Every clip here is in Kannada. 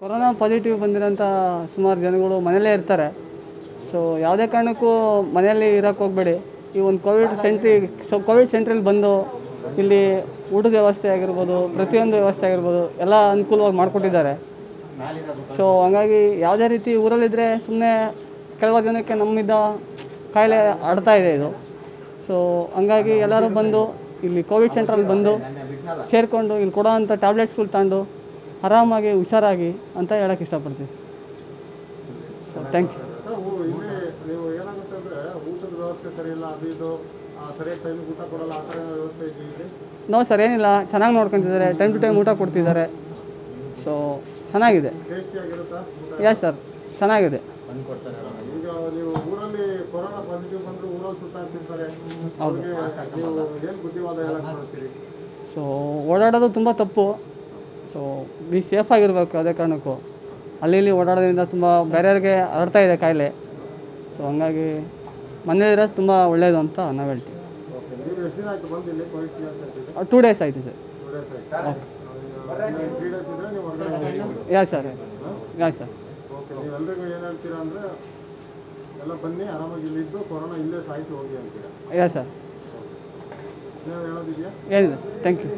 ಕೊರೋನಾ ಪಾಸಿಟಿವ್ ಬಂದಿರೋಂಥ ಸುಮಾರು ಜನಗಳು ಮನೆಯಲ್ಲೇ ಇರ್ತಾರೆ ಸೊ ಯಾವುದೇ ಕಾರಣಕ್ಕೂ ಮನೆಯಲ್ಲಿ ಇರೋಕ್ಕೆ ಹೋಗಬೇಡಿ ಈ ಒಂದು ಕೋವಿಡ್ ಸೆಂಟ್ರಿ ಸೊ ಕೋವಿಡ್ ಸೆಂಟ್ರಲ್ಲಿ ಬಂದು ಇಲ್ಲಿ ಊಟದ ವ್ಯವಸ್ಥೆ ಆಗಿರ್ಬೋದು ಪ್ರತಿಯೊಂದು ವ್ಯವಸ್ಥೆ ಆಗಿರ್ಬೋದು ಎಲ್ಲ ಅನುಕೂಲವಾಗಿ ಮಾಡಿಕೊಟ್ಟಿದ್ದಾರೆ ಸೊ ಹಂಗಾಗಿ ಯಾವುದೇ ರೀತಿ ಊರಲ್ಲಿದ್ದರೆ ಸುಮ್ಮನೆ ಕೆಲವು ಜನಕ್ಕೆ ನಮ್ಮಿಂದ ಕಾಯಿಲೆ ಹರಡ್ತಾ ಇದೆ ಇದು ಸೊ ಹಂಗಾಗಿ ಎಲ್ಲರೂ ಬಂದು ಇಲ್ಲಿ ಕೋವಿಡ್ ಸೆಂಟ್ರಲ್ಲಿ ಬಂದು ಸೇರಿಕೊಂಡು ಇಲ್ಲಿ ಕೊಡೋವಂಥ ಟ್ಯಾಬ್ಲೆಟ್ಸ್ಗಳು ತಗೊಂಡು ಆರಾಮಾಗಿ ಹುಷಾರಾಗಿ ಅಂತ ಹೇಳಕ್ಕೆ ಇಷ್ಟಪಡ್ತೀನಿ ಸೊ ಥ್ಯಾಂಕ್ ಯು ಇಲ್ಲಿ ನೀವು ಏನಾಗುತ್ತೆ ಅಂದ್ರೆ ಊಟದ ವ್ಯವಸ್ಥೆ ಸರಿ ಇಲ್ಲ ಅದು ಇದು ಆ, ಸರಿಯಾಗಿ ಟೈಮಿಗೆ ಊಟ ಕೊಡಲ್ಲ ಆ ಥರ ಏನೋ ವ್ಯವಸ್ಥೆ ಇದೆ ಇಲ್ಲಿ ನೋ ಸರ್ ಏನಿಲ್ಲ ಚೆನ್ನಾಗಿ ನೋಡ್ಕೊತಿದ್ದಾರೆ ಟೈಮ್ ಟು ಟೈಮ್ ಊಟ ಕೊಡ್ತಿದ್ದಾರೆ ಸೊ ಚೆನ್ನಾಗಿದೆ ಟೇಸ್ಟಿ ಆಗಿರುತ್ತಾ ಊಟ ಯಾ ಸರ್ ಚೆನ್ನಾಗಿದೆ ಈಗ ನೀವು ಊರಲ್ಲಿ ಕೊರೋನಾ ಪಾಸಿಟಿವ್ ಬಂದ್ರೆ ಊರಲ್ಲಿ ಸುತ್ತಾಡ್ತಿರ್ತಾರೆ ಅವ್ರಿಗೆ ನೀವು ಏನು ಬುದ್ಧಿವಾದ ಹೇಳಕ್ ಮಾಡ್ತೀರಿ ಸೊ ಓಡಾಡೋದು ತುಂಬ ತಪ್ಪು ಸೊ ಬಿ ಸೇಫಾಗಿರಬೇಕು ಅದೇ ಕಾರಣಕ್ಕೂ ಅಲ್ಲಿ ಇಲ್ಲಿ ಓಡಾಡೋದ್ರಿಂದ ತುಂಬ ಬೇರೆಯವ್ರಿಗೆ ಹರಡ್ತಾ ಇದೆ ಕಾಯಿಲೆ ಸೊ ಹಂಗಾಗಿ ಮನೇಲಿರೋದು ತುಂಬ ಒಳ್ಳೆಯದು ಅಂತ ನಾವು ಹೇಳ್ತೀವಿ ಓಕೆ ನೀವು ಎಷ್ಟು ದಿನ ಆಯ್ತು ಬಂದು ಇಲ್ಲಿ ಕೋವಿಡ್ ಕ್ಲಿಯರ್ ಟೂ ಡೇಸ್ ಆಯಿತು ಸರ್ ಟೂ ಡೇಸ್ ಆಯ್ತು ತ್ರೀ ಡೇಸ್ ಇದ್ರೆ ನೀವು ಹೊರಗಡೆ ಹೋಗ್ಬೋದು. Yeah sir yeah sir okay ನೀವೆಲ್ಲರಿಗೂ ಏನು ಹೇಳ್ತೀರಾ ಅಂದರೆ ಎಲ್ಲ ಬನ್ನಿ ಆರಾಮಾಗಿ ಇಲ್ಲಿದ್ದು ಕೊರೋನಾ ಇಲ್ಲೇ ಸಾಯ್ತು ಹೋಗಿ ಅಂತೀರಾ ಯಾ ಸರ್ ನೀವು ಹೇಳೋದಿದೆಯಾ ಏನಿದೆ ಥ್ಯಾಂಕ್ ಯು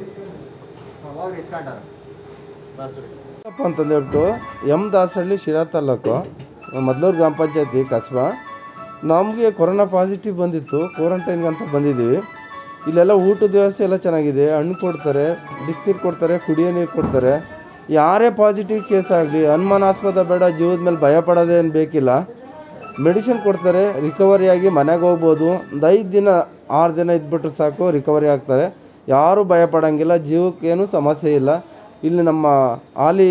ಅಪ್ಪ ಅಂತಂದೇಳ್ಬಿಟ್ಟು ಎಮ್ ದಾಸಹಳ್ಳಿ ಶಿರಾ ತಾಲೂಕು ಮದ್ಲೂರು ಗ್ರಾಮ ಪಂಚಾಯತಿ ಕಸ್ಬಾ ನಮಗೆ ಕೊರೋನಾ ಪಾಸಿಟಿವ್ ಬಂದಿತ್ತು ಕ್ವಾರಂಟೈನ್ಗೆ ಅಂತ ಬಂದಿದ್ದೀವಿ ಇಲ್ಲೆಲ್ಲ ಊಟದ ವ್ಯವಸ್ಥೆ ಎಲ್ಲ ಚೆನ್ನಾಗಿದೆ ಹಣ್ಣು ಕೊಡ್ತಾರೆ ಬಿಸಿನೀರು ಕೊಡ್ತಾರೆ ಕುಡಿಯೋ ನೀರು ಕೊಡ್ತಾರೆ ಯಾರೇ ಪಾಸಿಟಿವ್ ಕೇಸ್ ಆಗಲಿ ಅನುಮಾನಾಸ್ಪದ ಬೇಡ ಜೀವದ ಮೇಲೆ ಭಯ ಪಡೋದೇನು ಬೇಕಿಲ್ಲ ಮೆಡಿಸಿನ್ ಕೊಡ್ತಾರೆ ರಿಕವರಿ ಆಗಿ ಮನೆಗೆ ಹೋಗ್ಬೋದು ಒಂದು ಐದು ದಿನ ಆರು ದಿನ ಇದ್ಬಿಟ್ರೆ ಸಾಕು ರಿಕವರಿ ಆಗ್ತಾರೆ ಯಾರೂ ಭಯ ಪಡೋಂಗಿಲ್ಲ ಜೀವಕ್ಕೇನು ಸಮಸ್ಯೆ ಇಲ್ಲ ಇಲ್ಲಿ ನಮ್ಮ ಹಾಲಿ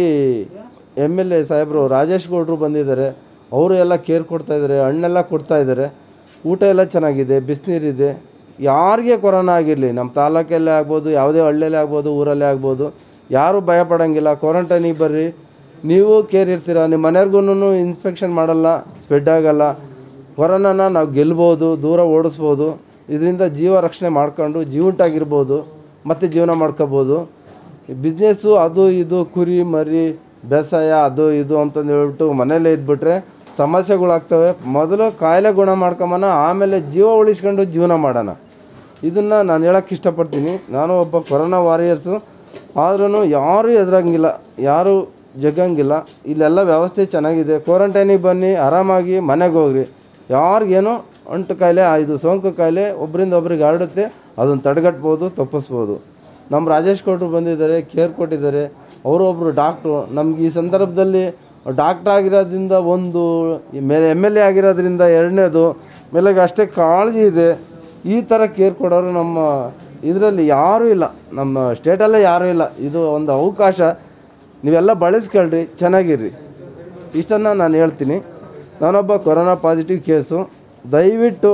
ಎಮ್ ಎಲ್ ಎ ಸಾಹೇಬರು ರಾಜೇಶ್ ಗೌಡ್ರು ಬಂದಿದ್ದಾರೆ ಅವರು ಎಲ್ಲ ಕೇರ್ ಕೊಡ್ತಾ ಇದ್ದಾರೆ ಹಣ್ಣೆಲ್ಲ ಕೊಡ್ತಾ ಇದ್ದಾರೆ ಊಟ ಎಲ್ಲ ಚೆನ್ನಾಗಿದೆ ಬಿಸಿನೀರಿದೆ ಯಾರಿಗೆ ಕೊರೋನಾ ಆಗಿರಲಿ ನಮ್ಮ ತಾಲೂಕಲ್ಲೇ ಆಗ್ಬೋದು ಯಾವುದೇ ಹಳ್ಳಿಯಲ್ಲೇ ಆಗ್ಬೋದು ಊರಲ್ಲೇ ಆಗ್ಬೋದು ಯಾರೂ ಭಯ ಪಡೋಂಗಿಲ್ಲ ಕ್ವಾರಂಟೈನಿಗೆ ಬರ್ರಿ ನೀವು ಕೇರ್ ಇರ್ತೀರ ನಿಮ್ಮ ಮನೆಯವ್ರಿಗೂ ಇನ್ಫೆಕ್ಷನ್ ಮಾಡಲ್ಲ ಸ್ಪ್ರೆಡ್ ಆಗಲ್ಲ ಕೊರೋನಾನ ನಾವು ಗೆಲ್ಬೋದು ದೂರ ಓಡಿಸ್ಬೋದು ಇದರಿಂದ ಜೀವ ರಕ್ಷಣೆ ಮಾಡ್ಕೊಂಡು ಜೀವಂಟಾಗಿರ್ಬೋದು ಮತ್ತು ಜೀವನ ಮಾಡ್ಕೋಬೋದು ಬಿಸ್ನೆಸ್ಸು ಅದು ಇದು ಕುರಿ ಮರಿ ಬೇಸಾಯ ಅದು ಇದು ಅಂತಂದು ಹೇಳ್ಬಿಟ್ಟು ಮನೇಲೇ ಇದ್ಬಿಟ್ರೆ ಸಮಸ್ಯೆಗಳಾಗ್ತವೆ ಮೊದಲು ಕಾಯಿಲೆ ಗುಣ ಮಾಡ್ಕೊಂಬನ ಆಮೇಲೆ ಜೀವ ಉಳಿಸ್ಕೊಂಡು ಜೀವನ ಮಾಡೋಣ ಇದನ್ನು ನಾನು ಹೇಳೋಕ್ಕೆ ಇಷ್ಟಪಡ್ತೀನಿ ನಾನು ಒಬ್ಬ ಕೊರೋನಾ ವಾರಿಯರ್ಸು ಆದ್ರೂ ಯಾರೂ ಎದುರಂಗಿಲ್ಲ ಯಾರೂ ಜಗ್ಗಂಗಿಲ್ಲ ಇಲ್ಲೆಲ್ಲ ವ್ಯವಸ್ಥೆ ಚೆನ್ನಾಗಿದೆ ಕ್ವಾರಂಟೈನಿಗೆ ಬನ್ನಿ ಆರಾಮಾಗಿ ಮನೆಗೆ ಹೋಗ್ರಿ ಯಾರಿಗೇನೋ ಅಂಟು ಕಾಯಿಲೆ ಇದು ಸೋಂಕು ಕಾಯಿಲೆ ಒಬ್ಬರಿಂದ ಒಬ್ರಿಗೆ ಹರಡುತ್ತೆ ಅದನ್ನು ತಡೆಗಟ್ಬೋದು ತಪ್ಪಿಸ್ಬೋದು ನಮ್ಮ ರಾಜೇಶ್ ಗೌಡ್ರು ಬಂದಿದ್ದಾರೆ ಕೇರ್ ಕೊಟ್ಟಿದ್ದಾರೆ ಅವರು ಒಬ್ಬರು ಡಾಕ್ಟ್ರು ನಮ್ಗೆ ಈ ಸಂದರ್ಭದಲ್ಲಿ ಡಾಕ್ಟ್ರ್ ಆಗಿರೋದ್ರಿಂದ ಒಂದು ಮೇಲೆ ಎಮ್ ಎಲ್ ಎ ಆಗಿರೋದ್ರಿಂದ ಎರಡನೇದು ಮೇಲೆಗೆ ಅಷ್ಟೇ ಕಾಳಜಿ ಇದೆ ಈ ಥರ ಕೇರ್ ಕೊಡೋರು ನಮ್ಮ ಇದರಲ್ಲಿ ಯಾರೂ ಇಲ್ಲ ನಮ್ಮ ಸ್ಟೇಟಲ್ಲೇ ಯಾರೂ ಇಲ್ಲ ಇದು ಒಂದು ಅವಕಾಶ ನೀವೆಲ್ಲ ಬಳಸ್ಕೊಳ್ರಿ ಚೆನ್ನಾಗಿರ್ರಿ ಇಷ್ಟನ್ನು ನಾನು ಹೇಳ್ತೀನಿ ನಾನೊಬ್ಬ ಕೊರೋನಾ ಪಾಸಿಟಿವ್ ಕೇಸು ದಯವಿಟ್ಟು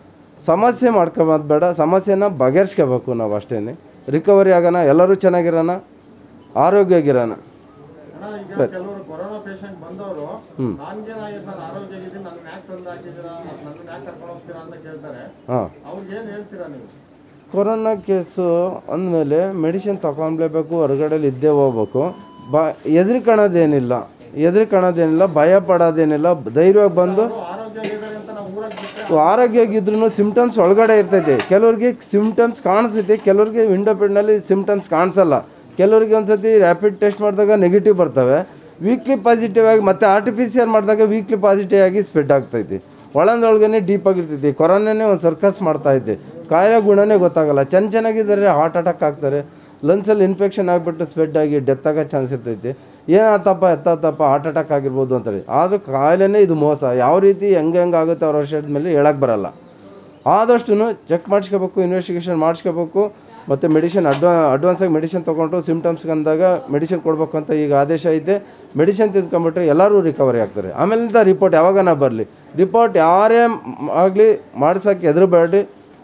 ಸಮಸ್ಯೆ ಮಾಡ್ಕೊಬೋದು ಬೇಡ ಸಮಸ್ಯೆನ ಬಗೆಹರಿಸ್ಕೋಬೇಕು ನಾವು ಅಷ್ಟೇ ರಿಕವರಿ ಆಗೋಣ ಎಲ್ಲರೂ ಚೆನ್ನಾಗಿರೋಣ ಆರೋಗ್ಯವಾಗಿರೋಣ ಅಣ್ಣ ಈಗ ಕೆಲವರು ಕೊರೋನಾ ಪೇಷಂಟ್ ಬಂದವರು ಹ್ಮ್. ನನ್ಗೇನಾಗಿದೆ ನಾನು ಆರೋಗ್ಯವಾಗಿದ್ದೀನಿ ನನ್ನ ಯಾಕೆ ತಂದು ಹಾಕಿದ್ದೀರಾ ನನ್ನ ಯಾಕೆ ಕರ್ಕೊಂಡು ಹೋಗ್ತೀರಾ ಅಂತ ಕೇಳ್ತಾರೆ ಹಾಂ ಅವ್ರಿಗೆ ಏನು ಹೇಳ್ತೀರಾ ನೀವು ಕೊರೋನಾ ಕೇಸು ಅಂದಮೇಲೆ ಮೆಡಿಸಿನ್ ತಗೊಳ್ಲೇಬೇಕು ಹೊರಗಡೆಲಿ ಇದ್ದೇ ಹೋಗ್ಬೇಕು ಬ ಎದ್ರಿಕಣೋದೇನಿಲ್ಲ ಎದ್ರಿಕಣೋದೇನಿಲ್ಲ ಭಯ ಪಡೋದೇನಿಲ್ಲ ಧೈರ್ಯವಾಗಿ ಬಂದು ಆರೋಗ್ಯವಾಗಿದ್ದಾರೆ ಅಂತ ನಾವು ಊರಾಗ ಬಿಟ್ಟರೆ ಆರೋಗ್ಯವಾಗಿದ್ರೂ ಸಿಮ್ಟಮ್ಸ್ ಒಳಗಡೆ ಇರ್ತೈತೆ ಕೆಲವ್ರಿಗೆ ಸಿಮ್ಟಮ್ಸ್ ಕಾಣಿಸ್ತೈತೆ ಕೆಲವ್ರಿಗೆ ವಿಂಡೋ ಪಿಡ್ನಲ್ಲಿ ಸಿಮ್ಟಮ್ಸ್ ಕಾಣಿಸಲ್ಲ ಕೆಲವ್ರಿಗೆ ಒಂದ್ಸತಿ ರ್ಯಾಪಿಡ್ ಟೆಸ್ಟ್ ಮಾಡಿದಾಗ ನೆಗೆಟಿವ್ ಬರ್ತವೆ ವೀಕ್ಲಿ ಪಾಸಿಟಿವ್ ಆಗಿ ಮತ್ತೆ ಆರ್ಟಿಫಿಷಿಯಲ್ ಮಾಡಿದಾಗ ವೀಕ್ಲಿ ಪಾಸಿಟಿವ್ ಆಗಿ ಸ್ಪ್ರೆಡ್ ಆಗ್ತೈತಿ ಒಳಂದೊಳಗನೆ ಡೀಪ್ ಆಗಿರ್ತೈತಿ ಕೊರೋನಾನೇ ಒಂದು ಸರ್ಕಸ್ ಮಾಡ್ತಾ ಐತೆ ಕಾಯಿಲೆ ಗುಣನೇ ಗೊತ್ತಾಗಲ್ಲ ಚೆನ್ನ ಚೆನ್ನಾಗಿದ್ದಾರೆ ಹಾರ್ಟ್ ಅಟ್ಯಾಕ್ ಆಗ್ತಾರೆ ಲಂಗ್ಸಲ್ಲಿ ಇನ್ಫೆಕ್ಷನ್ ಆಗಿಬಿಟ್ಟು ಸ್ಪ್ರೆಡ್ ಆಗಿ ಡೆತ್ ಆಗೋ ಚಾನ್ಸ್ ಇರ್ತೈತಿ ಏನಾತಪ್ಪ ಎತ್ತಾತಪ್ಪ ಹಾರ್ಟ್ ಅಟ್ಯಾಕ್ ಆಗಿರ್ಬೋದು ಅಂತಾರೆ ಆದರೂ ಕಾಯಿಲೆನೇ ಇದು ಮೋಸ ಯಾವ ರೀತಿ ಹೆಂಗೆ ಹೆಂಗೆ ಆಗುತ್ತೆ ಅವ್ರ ವರ್ಷದ ಮೇಲೆ ಹೇಳಕ್ಕೆ ಬರಲ್ಲ ಆದಷ್ಟು ಚೆಕ್ ಮಾಡಿಸ್ಕೋಬೇಕು ಇನ್ವೆಸ್ಟಿಗೇಷನ್ ಮಾಡಿಸ್ಕೋಬೇಕು ಮತ್ತು ಮೆಡಿಸಿನ್ ಅಡ್ವಾ ಅಡ್ವಾನ್ಸಾಗಿ ಮೆಡಿಸಿನ್ ತೊಗೊಂಡು ಸಿಮ್ಟಮ್ಸ್ ಅಂದಾಗ ಮೆಡಿಸಿನ್ ಕೊಡಬೇಕು ಅಂತ ಈಗ ಆದೇಶ ಐತೆ ಮೆಡಿಸಿನ್ ತಿಂದ್ಕೊಂಬಿಟ್ರೆ ಎಲ್ಲರೂ ರಿಕವರಿ ಆಗ್ತಾರೆ ಆಮೇಲಿಂದ ರಿಪೋರ್ಟ್ ಯಾವಾಗನ ಬರಲಿ ರಿಪೋರ್ಟ್ ಯಾರೇ ಆಗಲಿ ಮಾಡ್ಸೋಕ್ಕೆ ಹೆದರಬೇಡಿ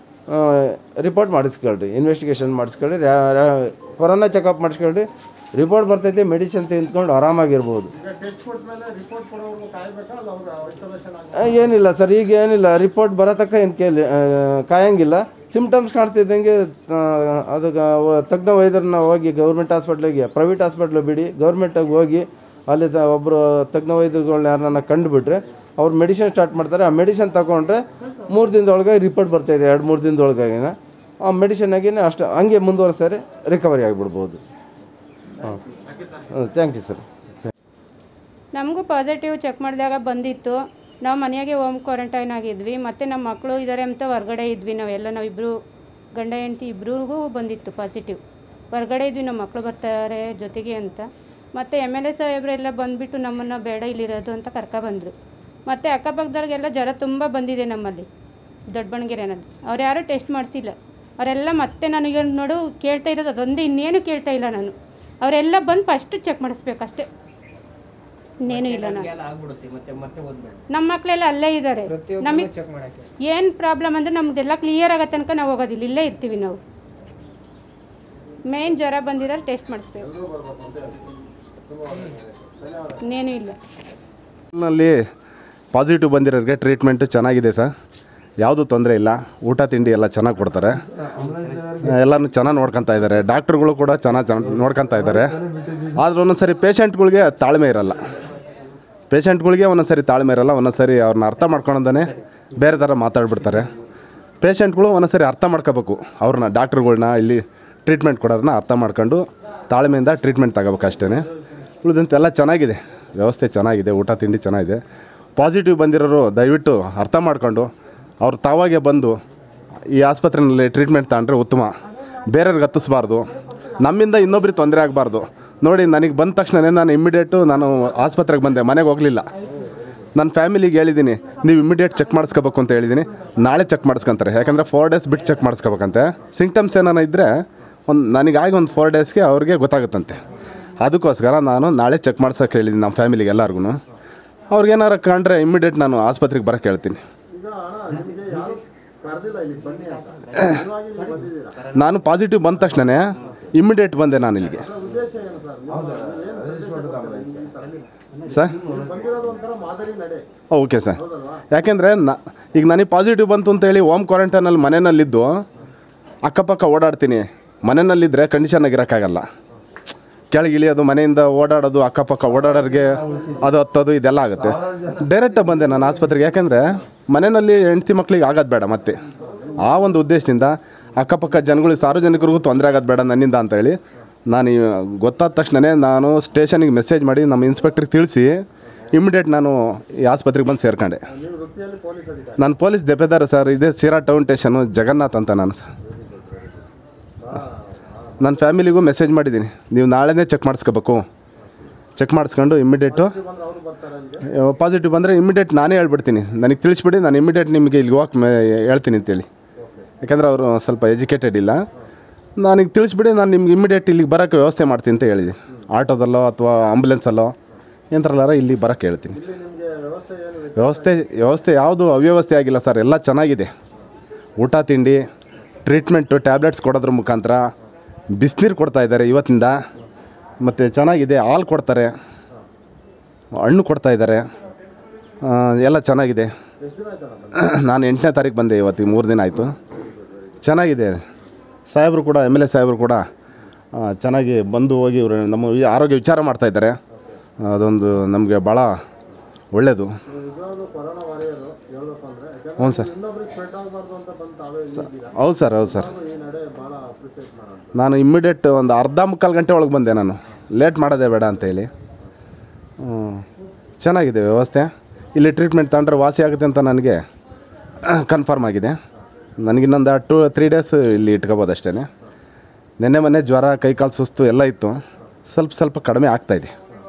ರಿಪೋರ್ಟ್ ಮಾಡಿಸ್ಕೊಳ್ರಿ ಇನ್ವೆಸ್ಟಿಗೇಷನ್ ಮಾಡಿಸ್ಕೊಳ್ಳಿ ಕೊರೋನಾ ಚೆಕಪ್ ಮಾಡಿಸ್ಕೊಳ್ರಿ ರಿಪೋರ್ಟ್ ಬರ್ತೈತೆ ಮೆಡಿಸಿನ್ ತಿಂದ್ಕೊಂಡು ಆರಾಮಾಗಿರ್ಬೋದು ಈಗ ಟೆಸ್ಟ್ ಕೊಟ್ಟ ಮೇಲೆ ರಿಪೋರ್ಟ್ ಕೊಡೋರ್ಗು ಕಾಯ್ಬೇಕಾ ಅಲ್ಲ ಅವ್ರು ಐಸೋಲೇಷನ್ ಆಗಿ ಆ, ಏನಿಲ್ಲ ಸರ್ ಈಗ ಏನಿಲ್ಲ ರಿಪೋರ್ಟ್ ಬರೋ ತನಕ ಏನು ಕೇಳಿ ಆ, ಕಾಯಂಗಿಲ್ಲ ಸಿಮ್ಟಮ್ಸ್ ಕಾಣ್ತಿದ್ದಂಗೆ ಆ, ಅದು ತಜ್ಞ ವೈದ್ಯರನ್ನ ಹೋಗಿ ಗೌರ್ಮೆಂಟ್ ಹಾಸ್ಪಿಟ್ಲಿಗೆ ಪ್ರೈವೇಟ್ ಹಾಸ್ಪಿಟ್ಲಿಗೆ ಬಿಡಿ ಗೌರ್ಮೆಂಟಿಗೆ ಹೋಗಿ ಅಲ್ಲಿ ತ- ಒಬ್ಬರು ತಜ್ಞ ವೈದ್ಯರುಗಳನ್ನ ಯಾರನ್ನ ಕಂಡುಬಿಟ್ರೆ ಅವ್ರು ಮೆಡಿಸಿನ್ ಸ್ಟಾರ್ಟ್ ಮಾಡ್ತಾರೆ ಆ ಮೆಡಿಸಿನ್ ತಗೊಂಡ್ರೆ ಮೂರು ದಿನದೊಳಗೆ ರಿಪೋರ್ಟ್ ಬರ್ತಾಯಿದೆ ಎರಡು ಮೂರು ದಿನದೊಳಗಾಗಿನ ಆ ಮೆಡಿಸಿನ್ ಆಗಿನೇ ಅಷ್ಟು ಹಂಗೆ ಮುಂದುವರಿಸ್ತಾರೆ ರಿಕವರಿ ಆಗಿಬಿಡ್ಬೋದು ಹಾಂ ಥ್ಯಾಂಕ್ ಯು ಸರ್ ನಮಗೂ ಪಾಸಿಟಿವ್ ಚೆಕ್ ಮಾಡಿದಾಗ ಬಂದಿತ್ತು ನಾವು ಮನೆಯಾಗೆ ಹೋಮ್ ಕ್ವಾರಂಟೈನ್ ಆಗಿದ್ವಿ ಮತ್ತು ನಮ್ಮ ಮಕ್ಕಳು ಇದ್ದಾರೆ ಅಂತ ಹೊರಗಡೆ ಇದ್ವಿ ನಾವೆಲ್ಲ ನಾವಿಬ್ಬರು ಗಂಡ ಹೆಂಡತಿ ಇಬ್ರಿಗೂ ಬಂದಿತ್ತು ಪಾಸಿಟಿವ್ ಹೊರಗಡೆ ಇದ್ವಿ ನಮ್ಮ ಮಕ್ಕಳು ಬರ್ತಾರೆ ಜೊತೆಗೆ ಅಂತ ಮತ್ತು ಎಮ್ ಎಲ್ ಎ ಸಾಹೇಬ್ರೆಲ್ಲ ಬಂದುಬಿಟ್ಟು ನಮ್ಮನ್ನು ಬೇಡ ಇಲ್ಲಿರೋದು ಅಂತ ಕರ್ಕೊಬಂದರು ಮತ್ತು ಅಕ್ಕಪಕ್ಕದವ್ರಿಗೆಲ್ಲ ಜ್ವರ ತುಂಬ ಬಂದಿದೆ ನಮ್ಮಲ್ಲಿ ದೊಡ್ಡಬಣಗೆರೆನಲ್ಲಿ ಅವ್ರು ಯಾರೂ ಟೆಸ್ಟ್ ಮಾಡಿಸಿಲ್ಲ ಅವರೆಲ್ಲ ಮತ್ತೆ ನನಗೆ ನೋಡು ಕೇಳ್ತಾ ಇರೋದು ಅದೊಂದು ಇನ್ನೇನು ಕೇಳ್ತಾ ಇಲ್ಲ ನಾನು ಅವರೆಲ್ಲ ಬಂದು ಫಸ್ಟು ಚೆಕ್ ಮಾಡಿಸ್ಬೇಕು ಅಷ್ಟೇ ಇನ್ನೇನು ಇಲ್ಲ ನಾನು ನಮ್ಮ ಮಕ್ಕಳೆಲ್ಲ ಅಲ್ಲೇ ಇದ್ದಾರೆ ನಮಗೆ ಏನು ಪ್ರಾಬ್ಲಮ್ ಅಂದರೆ ನಮ್ದೆಲ್ಲ ಕ್ಲಿಯರ್ ಆಗೋ ತನಕ ನಾವು ಹೋಗೋದಿಲ್ಲ ಇಲ್ಲೇ ಇರ್ತೀವಿ ನಾವು ಮೇನ್ ಜ್ವರ ಬಂದಿರೋರು ಟೆಸ್ಟ್ ಮಾಡಿಸ್ಬೇಕು ಇನ್ನೇನು ಇಲ್ಲ ನಲ್ಲಿ ಪಾಸಿಟಿವ್ ಬಂದಿರೋರಿಗೆ ಟ್ರೀಟ್ಮೆಂಟು ಚೆನ್ನಾಗಿದೆ ಸರ್ ಯಾವುದೂ ತೊಂದರೆ ಇಲ್ಲ ಊಟ ತಿಂಡಿ ಎಲ್ಲ ಚೆನ್ನಾಗಿ ಕೊಡ್ತಾರೆ ಎಲ್ಲನೂ ಚೆನ್ನಾಗಿ ನೋಡ್ಕೊತಾ ಇದ್ದಾರೆ ಡಾಕ್ಟ್ರುಗಳು ಕೂಡ ಚೆನ್ನಾಗಿ ಚೆನ್ನಾಗಿ ನೋಡ್ಕೊತಾ ಇದ್ದಾರೆ ಆದ್ರೆ ಒಂದೊಂದು ಸರಿ ಪೇಷಂಟ್ಗಳಿಗೆ ತಾಳ್ಮೆ ಇರಲ್ಲ ಪೇಷಂಟ್ಗಳಿಗೆ ಒಂದೊಂದು ಸರಿ ತಾಳ್ಮೆ ಇರಲ್ಲ ಒಂದೊಂದು ಸರಿ ಅವ್ರನ್ನ ಅರ್ಥ ಮಾಡ್ಕೊಳೋದೇ ಬೇರೆ ಥರ ಮಾತಾಡ್ಬಿಡ್ತಾರೆ ಪೇಷಂಟ್ಗಳು ಒಂದೊಂದು ಸರಿ ಅರ್ಥ ಮಾಡ್ಕೋಬೇಕು ಅವ್ರನ್ನ ಡಾಕ್ಟ್ರುಗಳ್ನ ಇಲ್ಲಿ ಟ್ರೀಟ್ಮೆಂಟ್ ಕೊಡೋರನ್ನ ಅರ್ಥ ಮಾಡ್ಕೊಂಡು ತಾಳ್ಮೆಯಿಂದ ಟ್ರೀಟ್ಮೆಂಟ್ ತಗೋಬೇಕು ಅಷ್ಟೇ ಉಳಿದಂತೆಲ್ಲ ಚೆನ್ನಾಗಿದೆ ವ್ಯವಸ್ಥೆ ಚೆನ್ನಾಗಿದೆ ಊಟ ತಿಂಡಿ ಚೆನ್ನಾಗಿದೆ ಪಾಸಿಟಿವ್ ಬಂದಿರೋರು ದಯವಿಟ್ಟು ಅರ್ಥ ಮಾಡ್ಕೊಂಡು ಅವ್ರು ತಾವಾಗೆ ಬಂದು ಈ ಆಸ್ಪತ್ರೆಯಲ್ಲಿ ಟ್ರೀಟ್ಮೆಂಟ್ ತಗೊಂಡ್ರೆ ಉತ್ತಮ ಬೇರೆಯವ್ರಿಗೆ ಹತ್ತಿಸ್ಬಾರ್ದು ನಮ್ಮಿಂದ ಇನ್ನೊಬ್ರಿಗೆ ತೊಂದರೆ ಆಗಬಾರ್ದು ನೋಡಿ ನನಗೆ ಬಂದ ತಕ್ಷಣವೇ ನಾನು ಇಮ್ಮಿಡಿಯೇಟು ನಾನು ಆಸ್ಪತ್ರೆಗೆ ಬಂದೆ ಮನೆಗೆ ಹೋಗಲಿಲ್ಲ ನನ್ನ ಫ್ಯಾಮಿಲಿಗೆ ಹೇಳಿದ್ದೀನಿ ನೀವು ಇಮಿಡಿಯೇಟ್ ಚೆಕ್ ಮಾಡಿಸ್ಕೋಬೇಕು ಅಂತ ಹೇಳಿದ್ದೀನಿ ನಾಳೆ ಚೆಕ್ ಮಾಡಿಸ್ಕೊಂತಾರೆ ಯಾಕಂದರೆ ಫೋರ್ ಡೇಸ್ ಬಿಟ್ಟು ಚೆಕ್ ಮಾಡಿಸ್ಕೋಬೇಕಂತೆ ಸಿಂಟಮ್ಸ್ ಏನಾನ ಇದ್ದರೆ ಒಂದು ನನಗಾಗಿ ಒಂದು ಫೋರ್ ಡೇಸ್ಗೆ ಅವ್ರಿಗೆ ಗೊತ್ತಾಗುತ್ತಂತೆ ಅದಕ್ಕೋಸ್ಕರ ನಾನು ನಾಳೆ ಚೆಕ್ ಮಾಡ್ಸೋಕೆ ಹೇಳಿದ್ದೀನಿ ನಮ್ಮ ಫ್ಯಾಮಿಲಿಗೆ ಎಲ್ಲರಿಗೂ ಅವ್ರಿಗೇನಾರು ಕಂಡ್ರೆ ಇಮಿಡಿಯೇಟ್ ನಾನು ಆಸ್ಪತ್ರೆಗೆ ಬರೋಕ್ಕೆ ಹೇಳ್ತೀನಿ ಈಗ ಅಣ್ಣ ನಿಮಗೆ ಯಾರು ಕರೆದಿಲ್ಲ ಇಲ್ಲಿ ಬನ್ನಿ ಅಂತ ನೀವಾಗಿ ಇಲ್ಲಿ ಬಂದಿದ್ದೀರಾ ನಾನು ಪಾಸಿಟಿವ್ ಬಂದ ತಕ್ಷಣವೇ ಇಮಿಡಿಯೇಟ್ ಬಂದೆ ನಾನು ಇಲ್ಲಿಗೆ ಅದರ ಉದ್ದೇಶ ಏನು ಸರ್ ನೀವು ಏನು ಸಂದೇಶ ಕೊಡ್ತೀರಾ ಈ ಥರ? ಸರ್ ನೀವು ಬಂದಿರೋದು ಒಂಥರ ಮಾದರಿ ನಡೆ ಓಕೆ ಸರ್ ಹೌದಲ್ವಾ ಯಾಕೆಂದರೆ ನ ಈಗ ನನಗೆ ಪಾಸಿಟಿವ್ ಬಂತು ಅಂತೇಳಿ ಹೋಮ್ ಕ್ವಾರಂಟೈನಲ್ಲಿ ಮನೆಯಲ್ಲಿದ್ದು ಅಕ್ಕಪಕ್ಕ ಓಡಾಡ್ತೀನಿ ಮನೆಯಲ್ಲಿದ್ದರೆ ಕಂಡೀಷನ್ನಾಗಿ ಇರೋಕ್ಕಾಗಲ್ಲ ಕೆಳಗೆ ಇಳಿಯೋದು ಮನೆಯಿಂದ ಓಡಾಡೋದು ಅಕ್ಕಪಕ್ಕ ಓಡಾಡೋರಿಗೆ ಅದು ಹತ್ತೋದು ಇದೆಲ್ಲ ಆಗುತ್ತೆ ಡೈರೆಕ್ಟಾಗಿ ಬಂದೆ ನಾನು ಆಸ್ಪತ್ರೆಗೆ ಯಾಕೆಂದರೆ ಮನೆಯಲ್ಲಿ ಹೆಂಡ್ತಿ ಮಕ್ಳಿಗೆ ಆಗೋದು ಬೇಡ ಮತ್ತೆ ಆ ಒಂದು ಉದ್ದೇಶದಿಂದ ಅಕ್ಕಪಕ್ಕ ಜನಗಳಿಗೆ ಸಾರ್ವಜನಿಕರಿಗೂ ತೊಂದರೆ ಆಗೋದು ಬೇಡ ನನ್ನಿಂದ ಅಂತೇಳಿ ನಾನು ಈ ಗೊತ್ತಾದ ತಕ್ಷಣವೇ ನಾನು ಸ್ಟೇಷನಿಗೆ ಮೆಸೇಜ್ ಮಾಡಿ ನಮ್ಮ ಇನ್ಸ್ಪೆಕ್ಟ್ರಿಗೆ ತಿಳಿಸಿ ಇಮಿಡಿಯೇಟ್ ನಾನು ಈ ಆಸ್ಪತ್ರೆಗೆ ಬಂದು ಸೇರ್ಕೊಂಡೆ ನೀವು ವೃತ್ತಿಯಲ್ಲಿ ಪೊಲೀಸ್ ಅಧಿಕಾರಿ ನಾನು ಪೊಲೀಸ್ ದೆಪೆದಾರ ಸರ್ ಇದೇ ಸಿರಾ ಟೌನ್ ಸ್ಟೇಷನು ಜಗನ್ನಾಥ್ ಅಂತ ನಾನು ಸರ್ ನನ್ನ ಫ್ಯಾಮಿಲಿಗೂ ಮೆಸೇಜ್ ಮಾಡಿದ್ದೀನಿ ನೀವು ನಾಳೆನೇ ಚೆಕ್ ಮಾಡಿಸ್ಕೋಬೇಕು ಚೆಕ್ ಮಾಡಿಸ್ಕೊಂಡು ಇಮ್ಮಿಡಿಯೇಟು ಬಂದ್ರೆ ಅವರು ಬರ್ತಾರೆ ಅಲ್ಲಿಗೆ ಪಾಸಿಟಿವ್ ಬಂದರೆ ಇಮ್ಮಿಡಿಯೇಟ್ ನಾನೇ ಹೇಳ್ಬಿಡ್ತೀನಿ ನನಗೆ ತಿಳಿಸ್ಬಿಡಿ ನಾನು ಇಮ್ಮಿಡಿಯೇಟ್ ನಿಮಗೆ ಇಲ್ಲಿ ಹೋಗಕ್ಕೆ ಮೇ ಹೇಳ್ತೀನಿ ಅಂತೇಳಿ ಯಾಕಂದರೆ ಅವರು ಸ್ವಲ್ಪ ಎಜುಕೇಟೆಡ್ ಇಲ್ಲ ನನಗೆ ತಿಳಿಸ್ಬಿಡಿ ನಾನು ನಿಮ್ಗೆ ಇಮ್ಮಿಡಿಯೇಟ್ ಇಲ್ಲಿಗೆ ಬರೋಕ್ಕೆ ವ್ಯವಸ್ಥೆ ಮಾಡ್ತೀನಿ ಅಂತ ಹೇಳಿದೆ ಆಟೋದಲ್ಲೋ ಅಥವಾ ಆಂಬುಲೆನ್ಸಲ್ಲೋ ಎಂಥರಲ್ಲಾರ ಇಲ್ಲಿ ಬರೋಕ್ಕೆ ಹೇಳ್ತೀನಿ ಇಲ್ಲಿ ನಿಮಗೆ ವ್ಯವಸ್ಥೆ ಏನು ಇದೆ? ವ್ಯವಸ್ಥೆ ವ್ಯವಸ್ಥೆ ಯಾವುದು ಅವ್ಯವಸ್ಥೆ ಆಗಿಲ್ಲ ಸರ್ ಎಲ್ಲ ಚೆನ್ನಾಗಿದೆ ಊಟ ತಿಂಡಿ ಟ್ರೀಟ್ಮೆಂಟು ಟ್ಯಾಬ್ಲೆಟ್ಸ್ ಕೊಡೋದ್ರ ಮುಖಾಂತರ ಬಿಸಿನೀರು ಕೊಡ್ತಾ ಇದ್ದಾರೆ ಇವತ್ತಿಂದ ಮತ್ತು ಚೆನ್ನಾಗಿದೆ ಹಾಲು ಕೊಡ್ತಾರೆ ಹಣ್ಣು ಕೊಡ್ತಾ ಇದ್ದಾರೆ ಆ, ಎಲ್ಲ ಚೆನ್ನಾಗಿದೆ ಎಷ್ಟು ದಿನ ಆಯ್ತಣ್ಣ ಬಂದು ನಾನು ಎಂಟನೇ ತಾರೀಕು ಬಂದೆ ಇವತ್ತು ಮೂರು ದಿನ ಆಯಿತು ಚೆನ್ನಾಗಿದೆ ಸಾಹೇಬರು ಕೂಡ ಎಮ್ ಎಲ್ ಎ ಸಾಹೇಬರು ಕೂಡ ಆ, ಚೆನ್ನಾಗಿ ಬಂದು ಹೋಗಿ ಇವರು ನಮ್ಮ ಈ ಆರೋಗ್ಯ ವಿಚಾರ ಮಾಡ್ತಾ ಇದ್ದಾರೆ ಅದೊಂದು ನಮಗೆ ಭಾಳ ಒಳ್ಳೆಯದು ನಿಜವಾಗ್ಲೂ ಕೊರೋನಾ ವಾರಿಯರು ಹೇಳ್ಬೇಕು ಅಂದ್ರೆ ಯಾಕಂದ್ರೆ ಹ್ಞೂ ಸರ್ ಇನ್ನೊಬ್ರಿಗೆ ಸ್ಪ್ರೆಡ್ ಆಗಬಾರ್ದು ಅಂತ ಬಂದು ತಾವೇ ಇಲ್ಲಿದ್ದೀರಾ ಹೌದು ಸರ್ ಹೌದು ಸರ್ ಈ ನಡೆ ಭಾಳ ಅಪ್ರಿಷಿಯೇಟ್ ಮಾಡೋದು ನಾನು ಇಮ್ಮಿಡಿಯೇಟ್ ಒಂದು ಅರ್ಧ ಮುಕ್ಕಾಲು ಗಂಟೆ ಒಳಗೆ ಬಂದೆ ನಾನು ಲೇಟ್ ಮಾಡೋದೇ ಬೇಡ ಅಂತೇಳಿ ಹ್ಮ್. ಚೆನ್ನಾಗಿದೆ ವ್ಯವಸ್ಥೆ ಇಲ್ಲಿ ಟ್ರೀಟ್ಮೆಂಟ್ ತಗೊಂಡ್ರೆ ವಾಸಿ ಆಗುತ್ತೆ ಅಂತ ನನಗೆ ಕನ್ಫರ್ಮ್ ಆಗಿದೆ ನನಗಿನ್ನೊಂದು ಟು ತ್ರೀ ಡೇಸ್ ಇಲ್ಲಿ ಇಟ್ಕೋಬೋದು ಅಷ್ಟೇ ನಿನ್ನೆ ಮೊನ್ನೆ ಜ್ವರ ಕೈಕಾಲು ಸುಸ್ತು ಎಲ್ಲ ಇತ್ತು ಸ್ವಲ್ಪ ಸ್ವಲ್ಪ ಕಡಿಮೆ ಆಗ್ತಾಯಿದೆ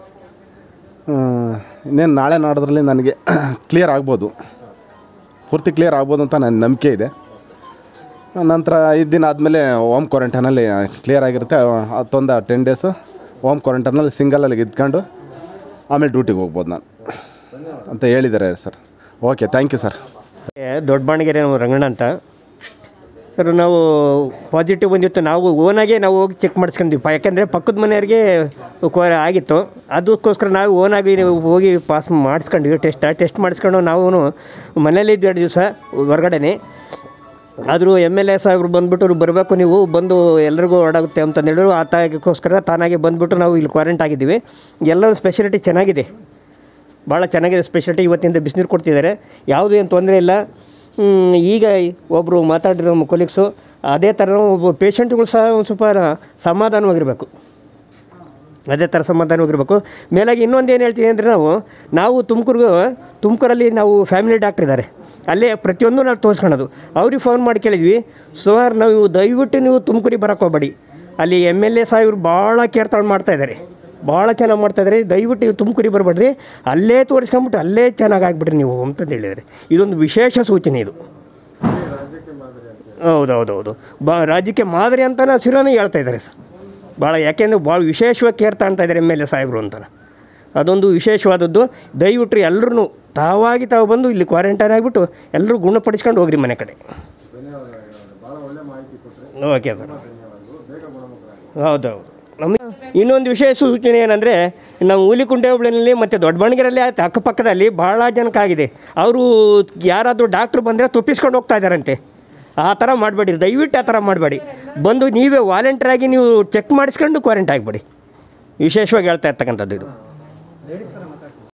ಇನ್ನೇನು ನಾಳೆ ನಾಡೋದ್ರಲ್ಲಿ ನನಗೆ ಕ್ಲಿಯರ್ ಆಗ್ಬೋದು ಪೂರ್ತಿ ಕ್ಲಿಯರ್ ಆಗ್ಬೋದು ಅಂತ ನನ್ನ ನಂಬಿಕೆ ಇದೆ ನಂತರ ಐದು ದಿನ ಆದಮೇಲೆ ಹೋಮ್ ಕ್ವಾರಂಟೈನಲ್ಲಿ ಕ್ಲಿಯರ್ ಆಗಿರುತ್ತೆ ಹತ್ತೊಂದು ಟೆನ್ ಡೇಸು ಹೋಮ್ ಕ್ವಾರಂಟೈನಲ್ಲಿ ಸಿಂಗಲಲ್ಲಿ ಇದ್ಕೊಂಡು ಆಮೇಲೆ ಡ್ಯೂಟಿಗೆ ಹೋಗ್ಬೋದು ನಾನು ಅಂತ ಹೇಳಿದ್ದಾರೆ sir okay thank you sir Doddabanagere ನಾವು ರಂಗಣ್ಣ ಅಂತ ಸರ್ ನಾವು ಪಾಸಿಟಿವ್ ಬಂದಿತ್ತು ನಾವು ಓನಾಗೆ ನಾವು ಹೋಗಿ ಚೆಕ್ ಮಾಡಿಸ್ಕೊಂಡಿದ್ವಿ ಪ ಯಾಕೆಂದರೆ ಪಕ್ಕದ ಮನೆಯವ್ರಿಗೆ ಕೋ ಆಗಿತ್ತು ಅದಕ್ಕೋಸ್ಕರ ನಾವು ಓನಾಗಿ ಹೋಗಿ ಪಾಸ್ ಮಾಡಿಸ್ಕೊಂಡ್ವಿ ಟೆಸ್ಟ್ ಟೆಸ್ಟ್ ಮಾಡಿಸ್ಕೊಂಡು ನಾವು ಮನೇಲಿ ಇದ್ದು ಎರಡು ದಿವಸ ಹೊರಗಡೆನೆ ಆದರೂ ಎಮ್ ಎಲ್ ಎ ಸಾಹೇಬ್ರು ಬಂದ್ಬಿಟ್ಟು ಬರಬೇಕು ನೀವು ಬಂದು ಎಲ್ರಿಗೂ ಓಡಾಗುತ್ತೆ ಅಂತ ಹೇಳಿದ್ರು ಆ ತಾಯಿಗೋಸ್ಕರ ತಾನಾಗೆ ಬಂದ್ಬಿಟ್ಟು ನಾವು ಇಲ್ಲಿ ಕ್ವಾರಂಟ್ ಆಗಿದ್ದೀವಿ ಎಲ್ಲರೂ ಸ್ಪೆಷಾಲಿಟಿ ಚೆನ್ನಾಗಿದೆ ಭಾಳ ಚೆನ್ನಾಗಿದೆ ಸ್ಪೆಷಾಲಿಟಿ ಇವತ್ತಿಂದ ಬಿಸಿನೀರು ಕೊಡ್ತಿದ್ದಾರೆ ಯಾವುದೂ ಏನು ತೊಂದರೆ ಇಲ್ಲ ಹ್ಮ್, ಈಗ ಒಬ್ಬರು ಮಾತಾಡಿರೋ ನಮ್ಮ ಕೊಲೀಗ್ಸು ಅದೇ ಥರ ಒಬ್ಬ ಪೇಷಂಟ್ಗಳು ಸಹ ಒಂದು ಸ್ವಲ್ಪ ಸಮಾಧಾನವಾಗಿರಬೇಕು ಅದೇ ಥರ ಸಮಾಧಾನವಾಗಿರಬೇಕು ಮೇಲಾಗಿ ಇನ್ನೊಂದು ಏನು ಹೇಳ್ತೀವಿ ಅಂದರೆ ನಾವು ನಾವು ತುಮಕೂರು ತುಮಕೂರಲ್ಲಿ ನಾವು ಫ್ಯಾಮಿಲಿ ಡಾಕ್ಟ್ರ್ ಇದ್ದಾರೆ ಅಲ್ಲೇ ಪ್ರತಿಯೊಂದು ನಾವು ತೋರಿಸ್ಕೊಳೋದು ಅವ್ರಿಗೆ ಫೋನ್ ಮಾಡಿ ಕೇಳಿದ್ವಿ ಸುಮಾರು ನಾವು ದಯವಿಟ್ಟು ನೀವು ತುಮಕೂರಿಗೆ ಬರೋಕ್ಕೆ ಹೋಗಬೇಡಿ ಅಲ್ಲಿ ಎಮ್ ಎಲ್ ಎ ಸಾಹೇಬ್ರು ಭಾಳ ಕೇರ್ ತಗೊಂಡು ಮಾಡ್ತಾಯಿದ್ದಾರೆ ಭಾಳ ಚೆನ್ನಾಗಿ ಮಾಡ್ತಾಯಿದ್ದಾರೆ ದಯವಿಟ್ಟು ನೀವು ತುಮಕೂರಿಗೆ ಬರಬೇಡ್ರಿ ಅಲ್ಲೇ ತೋರಿಸ್ಕೊಂಬಿಟ್ಟು ಅಲ್ಲೇ ಚೆನ್ನಾಗಿ ಆಗಿಬಿಡ್ರಿ ನೀವು ಅಂತಂದು ಹೇಳಿದ್ದಾರೆ ಇದೊಂದು ವಿಶೇಷ ಸೂಚನೆ ಇದು ಹೌದೌದೌದು ಬಾ ರಾಜ್ಯಕ್ಕೆ ಮಾದರಿ ಅಂತಲೇ ಸಿರೋನೇ ಹೇಳ್ತಾ ಇದ್ದಾರೆ ಸರ್ ಭಾಳ ಯಾಕೆಂದರೆ ಭಾಳ ವಿಶೇಷವಾಗಿ ಕೇರ್ ತಗೊಳ್ತಾ ಇದ್ದಾರೆ ಎಮ್ ಎಲ್ ಎ ಸಾಹೇಬರು ಅಂತ ಅದೊಂದು ವಿಶೇಷವಾದದ್ದು ದಯವಿಟ್ಟು ಎಲ್ಲರೂ ತಾವಾಗಿ ತಾವು ಬಂದು ಇಲ್ಲಿ ಕ್ವಾರಂಟೈನ್ ಆಗಿಬಿಟ್ಟು ಎಲ್ಲರೂ ಗುಣಪಡಿಸ್ಕೊಂಡು ಹೋಗ್ರಿ ಮನೆ ಕಡೆ ಓಕೆ ಸರ್ ಹೌದೌದು ನಮಗೆ ಇನ್ನೊಂದು ವಿಶೇಷ ಸೂಚನೆ ಏನಂದರೆ ನಾವು ಹುಲಿಕುಂಟೆ ಹೋಬಳಿನಲ್ಲಿ ಮತ್ತು ದೊಡ್ಡಬಣ್ಣಗಿರಲ್ಲಿ ಆಯ್ತು ಅಕ್ಕಪಕ್ಕದಲ್ಲಿ ಭಾಳ ಜನಕ್ಕಾಗಿದೆ ಅವರು ಯಾರಾದರೂ ಡಾಕ್ಟ್ರು ಬಂದರೆ ತಪ್ಪಿಸ್ಕೊಂಡು ಹೋಗ್ತಾ ಇದ್ದಾರಂತೆ ಆ ಥರ ಮಾಡಬೇಡಿ ದಯವಿಟ್ಟು ಆ ಥರ ಮಾಡಬೇಡಿ ಬಂದು ನೀವೇ ವಾಲಂಟಿಯರಾಗಿ ನೀವು ಚೆಕ್ ಮಾಡಿಸ್ಕೊಂಡು ಕ್ವಾರಂಟೈನ್ ಆಗಿಬಿಡಿ ವಿಶೇಷವಾಗಿ ಹೇಳ್ತಾ ಇರ್ತಕ್ಕಂಥದ್ದು ಇದು